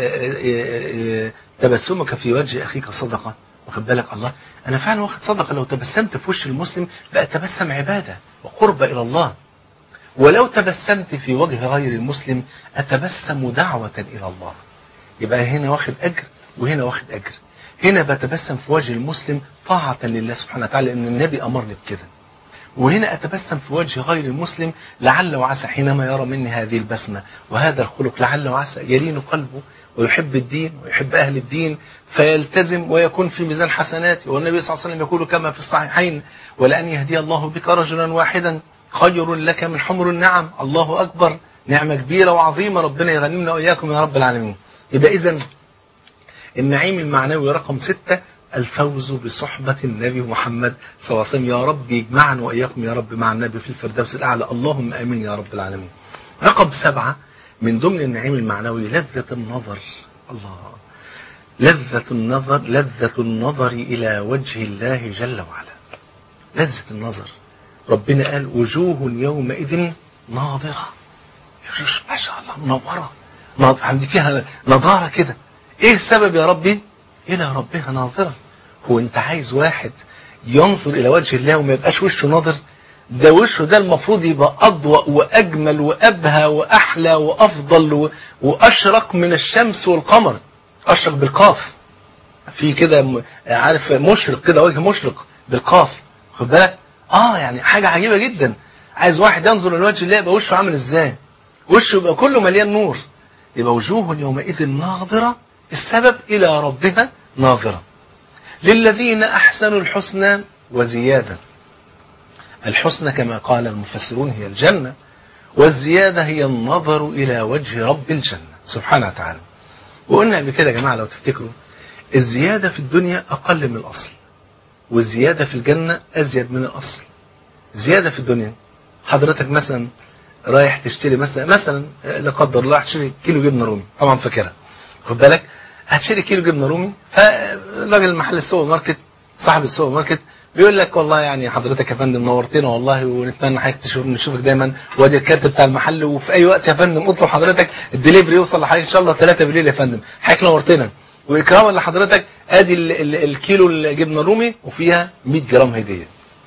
تبسمك في وجه أخيك صدقة واخد بالك الله أنا فعلا واخد صدقة لو تبسمت في وش المسلم بقى تبسم عبادة وقرب إلى الله ولو تبسمت في وجه غير المسلم أتبسم دعوة إلى الله يبقى هنا واخد أجر وهنا واخد أجر هنا بتبسم في وجه المسلم طاعة لله سبحانه وتعالى إن النبي أمرني بكده وهنا أتبسم في وجه غير المسلم لعل وعسى حينما يرى مني هذه البسمة وهذا الخلق لعل وعسى يلين قلبه ويحب الدين ويحب أهل الدين فيلتزم ويكون في ميزان حسناته والنبي صلى الله عليه وسلم يقول كما في الصحيحين ولأن يهدي الله بك رجلا واحدا خير لك من حمر النعم الله أكبر نعمة كبيرة وعظيمة ربنا يغنمنا وإياكم يا رب العالمين يبقى إذا النعيم المعنوي رقم ستة الفوز بصحبة النبي محمد صلى الله عليه وسلم يا رب يجمعنا وإياكم يا رب مع النبي في الفردوس الأعلى اللهم آمين يا رب العالمين رقم سبعة من ضمن النعيم المعنوي لذة النظر الله لذة النظر لذة النظر إلى وجه الله جل وعلا لذة النظر ربنا قال وجوه يومئذ ناظرة ما شاء الله منورة عندي فيها نضارة كده ايه السبب يا ربي الى ربها ناظرة هو انت عايز واحد ينظر الى وجه الله وما يبقاش وشه ناظر ده وشه ده المفروض يبقى اضوأ واجمل وابهى واحلى وافضل واشرق من الشمس والقمر اشرق بالقاف في كده عارف مشرق كده وجه مشرق بالقاف خد بالك اه يعني حاجة عجيبة جدا عايز واحد ينظر لوجه الله يبقى وشه عامل ازاي وشه يبقى كله مليان نور يبقى وجوه يومئذ ناظرة السبب إلى ربها ناظرة للذين أحسنوا الحسنى وزيادة الحسنى كما قال المفسرون هي الجنة والزيادة هي النظر إلى وجه رب الجنة سبحانه وتعالى وقلنا قبل كده يا جماعة لو تفتكروا الزيادة في الدنيا أقل من الأصل والزيادة في الجنة أزيد من الأصل زيادة في الدنيا حضرتك مثلا رايح تشتري مثلا مثلا لا قدر الله هتشتري كيلو جبنة رومي طبعا فاكرها خد بالك هتشتري كيلو جبنة رومي فالراجل محل السوبر ماركت صاحب السوبر ماركت بيقول لك والله يعني حضرتك يا فندم نورتنا والله ونتمنى حضرتك تشوف نشوفك دايما وادي الكارت بتاع المحل وفي اي وقت يا فندم اطلب حضرتك الدليفري يوصل لحضرتك ان شاء الله 3 بالليل يا فندم حضرتك نورتنا واكراما لحضرتك ادي ال ال الكيلو الجبنه الرومي وفيها 100 جرام هديه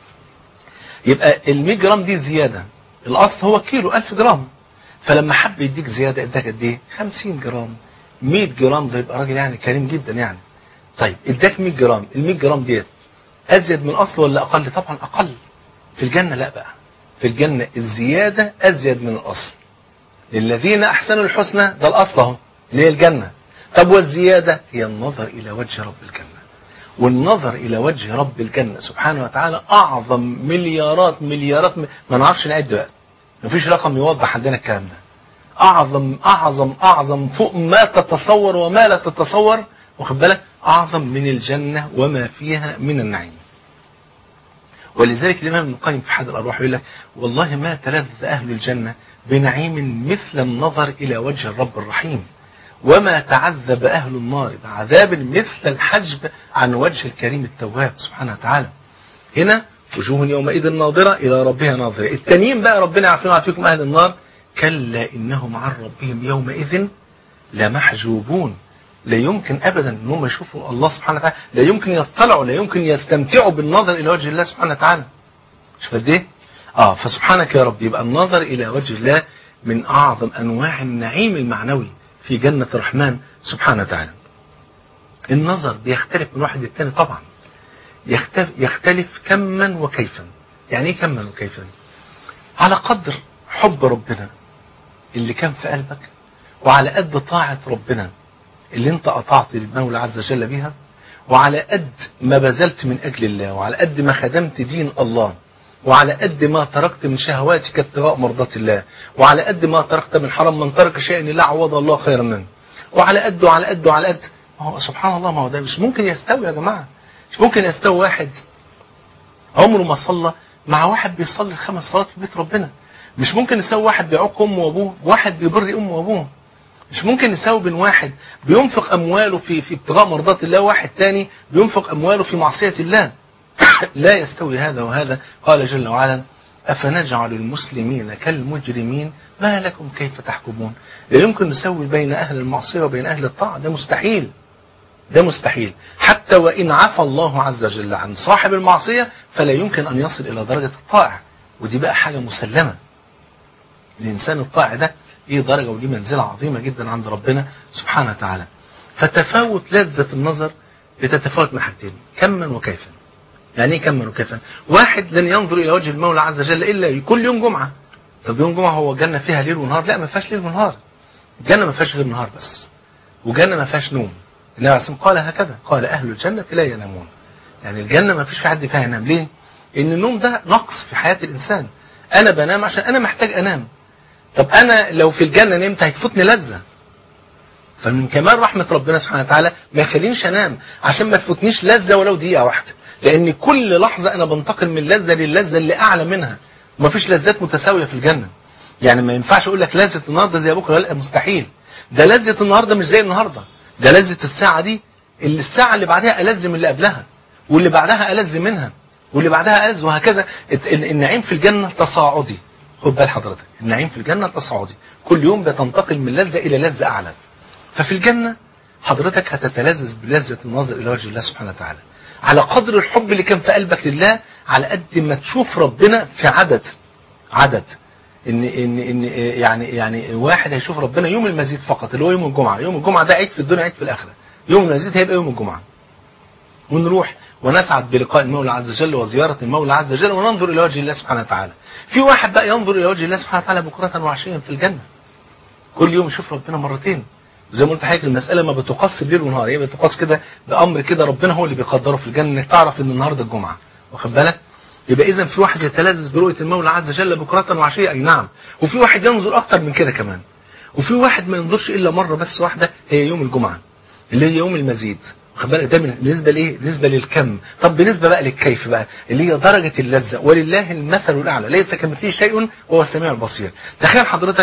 يبقى ال 100 جرام دي زياده الاصل هو كيلو 1000 جرام فلما حب يديك زياده اداك قد ايه 50 جرام 100 جرام ده يبقى راجل يعني كريم جدا يعني طيب اداك 100 جرام ال 100 جرام ديت ازيد من الاصل ولا اقل طبعا اقل في الجنه لا بقى في الجنه الزياده ازيد من الاصل للذين احسنوا الحسنى ده الاصل اهو اللي هي الجنه طب والزياده هي النظر الى وجه رب الجنه والنظر الى وجه رب الجنه سبحانه وتعالى اعظم مليارات مليارات ما نعرفش نعد بقى مفيش رقم يوضح عندنا الكلام ده اعظم اعظم اعظم فوق ما تتصور وما لا تتصور واخد بالك اعظم من الجنه وما فيها من النعيم ولذلك الامام ابن القيم في حد الارواح يقول لك والله ما تلذ اهل الجنه بنعيم مثل النظر الى وجه الرب الرحيم وما تعذب اهل النار بعذاب مثل الحجب عن وجه الكريم التواب سبحانه وتعالى هنا وجوه يومئذ ناظرة إلى ربها ناظرة التانيين بقى ربنا يعافينا ويعافيكم أهل النار كلا إنهم عن ربهم يومئذ لمحجوبون لا يمكن أبدا أنهم يشوفوا الله سبحانه وتعالى لا يمكن يطلعوا لا يمكن يستمتعوا بالنظر إلى وجه الله سبحانه وتعالى شوف قد إيه؟ آه فسبحانك يا رب يبقى النظر إلى وجه الله من أعظم أنواع النعيم المعنوي في جنة الرحمن سبحانه وتعالى النظر بيختلف من واحد للتاني طبعا يختلف, يختلف كما وكيفا يعني ايه كما وكيفا على قدر حب ربنا اللي كان في قلبك وعلى قد طاعة ربنا اللي انت قطعت المولى عز وجل بها وعلى قد ما بذلت من أجل الله وعلى قد ما خدمت دين الله وعلى قد ما تركت من شهواتك ابتغاء مرضات الله وعلى قد ما تركت من حرام من ترك شيئا لا عوض الله خيرا منه وعلى قد وعلى قد وعلى قد ما هو سبحان الله ما هو ده مش ممكن يستوي يا جماعة مش ممكن يستوي واحد عمره ما صلى مع واحد بيصلي خمس صلوات في بيت ربنا مش ممكن يساوي واحد بيعق امه وابوه واحد بيبر امه وابوه مش ممكن يساوي بين واحد بينفق امواله في في ابتغاء مرضات الله وواحد تاني بينفق امواله في معصيه الله لا يستوي هذا وهذا قال جل وعلا افنجعل المسلمين كالمجرمين ما لكم كيف تحكمون لا يمكن نسوي بين اهل المعصيه وبين اهل الطاعه ده مستحيل ده مستحيل حتى وإن عفى الله عز وجل عن صاحب المعصية فلا يمكن أن يصل إلى درجة الطائع ودي بقى حاجة مسلمة الإنسان الطائع ده ليه درجة وليه منزلة عظيمة جدا عند ربنا سبحانه وتعالى فتفاوت لذة النظر بتتفاوت من حاجتين كما وكيفا يعني ايه كما وكيفا واحد لن ينظر إلى وجه المولى عز وجل إلا كل يوم جمعة طب يوم جمعة هو جنة فيها ليل ونهار لا ما فيهاش ليل ونهار الجنة ما فيهاش غير نهار بس وجنة ما فيهاش نوم النبي عليه قال هكذا قال أهل الجنة لا ينامون يعني الجنة ما فيش في حد فيها ينام ليه؟ لأن النوم ده نقص في حياة الإنسان أنا بنام عشان أنا محتاج أنام طب أنا لو في الجنة نمت هيفوتني لذة فمن كمال رحمة ربنا سبحانه وتعالى ما يخلينيش أنام عشان ما تفوتنيش لذة ولو دقيقة واحدة لأن كل لحظة أنا بنتقل من لذة للذة اللي أعلى منها وما فيش لذات متساوية في الجنة يعني ما ينفعش أقول لك لذة النهاردة زي بكرة لا مستحيل ده لذة النهاردة مش زي النهاردة ده لذة الساعة دي اللي الساعة اللي بعدها ألذ من اللي قبلها واللي بعدها ألذ منها واللي بعدها ألذ وهكذا النعيم في الجنة تصاعدي خد بال حضرتك النعيم في الجنة تصاعدي كل يوم بتنتقل من لذة إلى لذة أعلى ففي الجنة حضرتك هتتلذذ بلذة النظر إلى وجه الله سبحانه وتعالى على قدر الحب اللي كان في قلبك لله على قد ما تشوف ربنا في عدد عدد ان ان ان يعني يعني واحد هيشوف ربنا يوم المزيد فقط اللي هو يوم الجمعه يوم الجمعه ده عيد في الدنيا عيد في الاخره يوم المزيد هيبقى يوم الجمعه ونروح ونسعد بلقاء المولى عز وجل وزيارة المولى عز وجل وننظر إلى وجه الله سبحانه وتعالى في واحد بقى ينظر إلى وجه الله سبحانه وتعالى بكرة وعشيا في الجنة كل يوم يشوف ربنا مرتين زي ما قلت حضرتك المسألة ما بتقاس الليل ونهار هي بتقاس كده بأمر كده ربنا هو اللي بيقدره في الجنة إنك تعرف إن النهارده الجمعة واخد بالك يبقى اذا في واحد يتلذذ برؤيه المولى عز وجل بكره وعشيه اي نعم وفي واحد ينظر اكتر من كده كمان وفي واحد ما ينظرش الا مره بس واحده هي يوم الجمعه اللي هي يوم المزيد واخد بالك ده بالنسبه لايه بالنسبه للكم طب بالنسبه بقى للكيف بقى اللي هي درجه اللذه ولله المثل الاعلى ليس كمثله شيء وهو السميع البصير تخيل حضرتك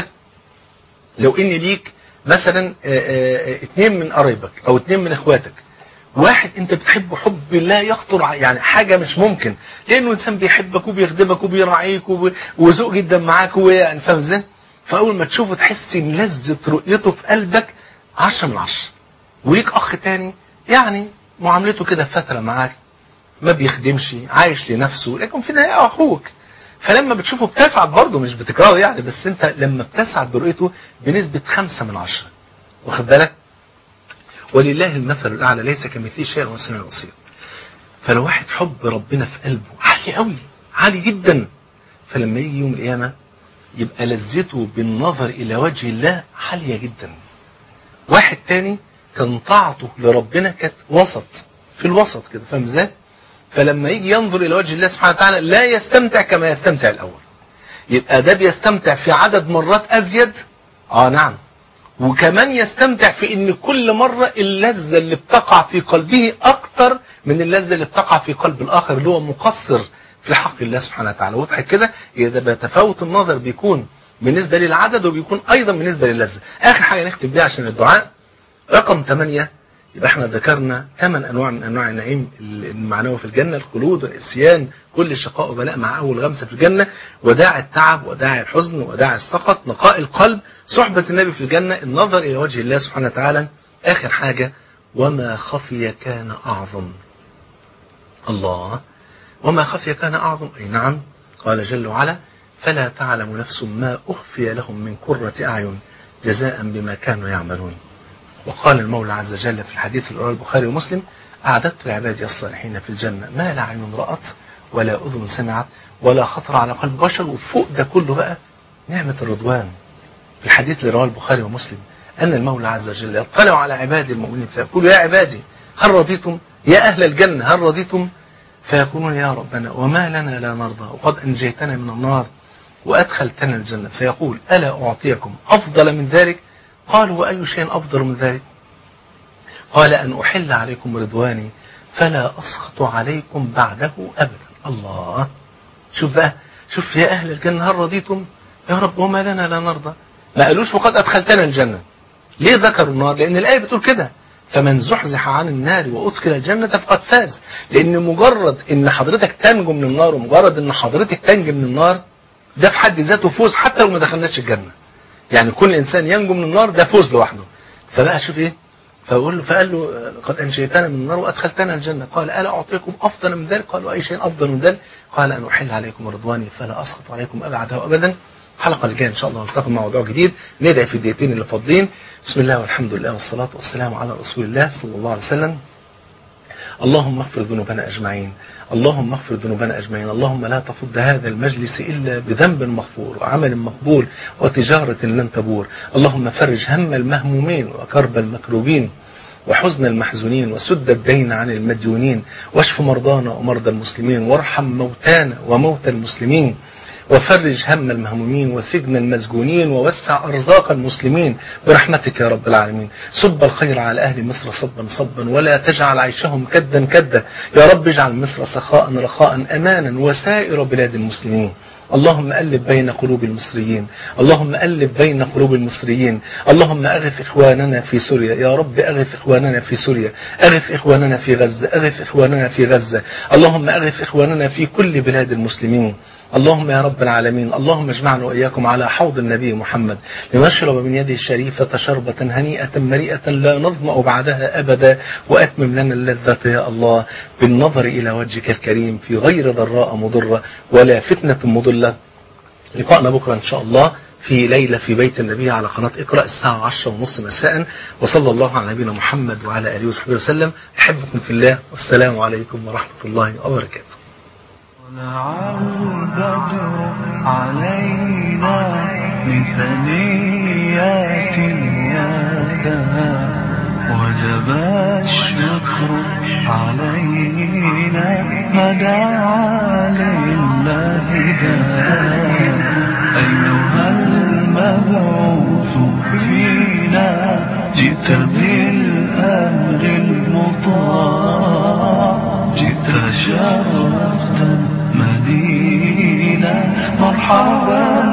لو ان ليك مثلا اثنين من قرايبك او اثنين من اخواتك واحد انت بتحبه حب لا يخطر يعني حاجة مش ممكن لانه انسان بيحبك وبيخدمك وبيراعيك وب... وذوق جدا معاك ويعني فاهم ازاي فاول ما تشوفه تحس ان لذة رؤيته في قلبك عشرة من عشرة وليك اخ تاني يعني معاملته كده فترة معاك ما بيخدمش عايش لنفسه لكن في النهاية اخوك فلما بتشوفه بتسعد برضه مش بتكرار يعني بس انت لما بتسعد برؤيته بنسبة خمسة من عشرة واخد بالك ولله المثل الأعلى ليس كمثله شيء وهو السميع البصير فلو واحد حب ربنا في قلبه عالي قوي عالي جدا فلما يجي يوم القيامة يبقى لذته بالنظر إلى وجه الله عالية جدا واحد تاني كان طاعته لربنا كانت وسط في الوسط كده فاهم ازاي؟ فلما يجي ينظر إلى وجه الله سبحانه وتعالى لا يستمتع كما يستمتع الأول يبقى ده بيستمتع في عدد مرات أزيد آه نعم وكمان يستمتع في ان كل مرة اللذة اللي بتقع في قلبه اكتر من اللذة اللي بتقع في قلب الاخر اللي هو مقصر في حق الله سبحانه وتعالى واضح كده اذا بيتفاوت النظر بيكون بالنسبة للعدد وبيكون ايضا بالنسبة للذة اخر حاجة نختم بيها عشان الدعاء رقم 8 يبقى احنا ذكرنا ثمان انواع من انواع النعيم المعنوي في الجنة الخلود والاسيان كل شقاء وبلاء مع اول غمسة في الجنة وداع التعب وداع الحزن وداع السخط نقاء القلب صحبة النبي في الجنة النظر الى وجه الله سبحانه وتعالى اخر حاجة وما خفي كان اعظم الله وما خفي كان اعظم اي نعم قال جل وعلا فلا تعلم نفس ما اخفي لهم من قرة اعين جزاء بما كانوا يعملون وقال المولى عز وجل في الحديث الأول البخاري ومسلم أعددت لعبادي الصالحين في الجنة ما لا عين رأت ولا أذن سمعت ولا خطر على قلب بشر وفوق ده كله بقى نعمة الرضوان في الحديث اللي رواه البخاري ومسلم أن المولى عز وجل يطلع على عبادي المؤمنين فيقول يا عبادي هل رضيتم يا أهل الجنة هل رضيتم فيقولون يا ربنا وما لنا لا نرضى وقد أنجيتنا من النار وأدخلتنا الجنة فيقول ألا أعطيكم أفضل من ذلك قالوا وأي شيء أفضل من ذلك قال أن أحل عليكم رضواني فلا أسخط عليكم بعده أبدا الله شوف بقى شوف يا أهل الجنة هل رضيتم يا رب وما لنا لا نرضى ما قالوش وقد أدخلتنا الجنة ليه ذكروا النار لأن الآية بتقول كده فمن زحزح عن النار وأدخل الجنة فقد فاز لأن مجرد إن حضرتك تنجو من النار ومجرد إن حضرتك تنجو من النار ده في حد ذاته فوز حتى لو ما دخلناش الجنة يعني كل إنسان ينجو من النار ده فوز لوحده فبقى شوف إيه فقال له فقال له قد أنجيتنا من النار وأدخلتنا الجنة قال ألا أعطيكم أفضل من ذلك قالوا أي شيء أفضل من ذلك قال أن أحل عليكم رضواني فلا أسخط عليكم أبعده أبدا الحلقة الجاية إن شاء الله نلتقي مع موضوع جديد ندعي في الدقيقتين اللي فاضلين بسم الله والحمد لله والصلاة والسلام على رسول الله صلى الله عليه وسلم اللهم اغفر ذنوبنا أجمعين اللهم اغفر ذنوبنا أجمعين اللهم لا تفض هذا المجلس إلا بذنب مغفور وعمل مقبول وتجارة لن تبور اللهم فرج هم المهمومين وكرب المكروبين وحزن المحزونين وسد الدين عن المديونين واشف مرضانا ومرضى المسلمين وارحم موتانا وموتى المسلمين وفرج هم المهمومين وسجن المسجونين ووسع أرزاق المسلمين برحمتك يا رب العالمين صب الخير على أهل مصر صبا صبا ولا تجعل عيشهم كدا كدا يا رب اجعل مصر سخاء رخاء أمانا وسائر بلاد المسلمين اللهم ألف بين قلوب المصريين اللهم ألف بين قلوب المصريين اللهم أغث إخواننا في سوريا يا رب أغث إخواننا في سوريا أغث إخواننا في غزة أغث إخواننا في غزة اللهم أغث إخواننا في كل بلاد المسلمين اللهم يا رب العالمين اللهم اجمعنا وإياكم على حوض النبي محمد لنشرب من يده الشريفة شربة هنيئة مريئة لا نظمأ بعدها أبدا وأتمم لنا اللذة يا الله بالنظر إلى وجهك الكريم في غير ضراء مضرة ولا فتنة مضلة لقاءنا بكرة إن شاء الله في ليلة في بيت النبي على قناة اقرأ الساعة عشرة ونص مساء وصلى الله على نبينا محمد وعلى آله وصحبه وسلم أحبكم في الله والسلام عليكم ورحمة الله وبركاته طلع البدر علينا من ثنيات اليدا وجب الشكر علينا ما دعا لله داء أيها المبعوث فينا جئت بالأمر المطاع جئت شرفت مدينة مرحبا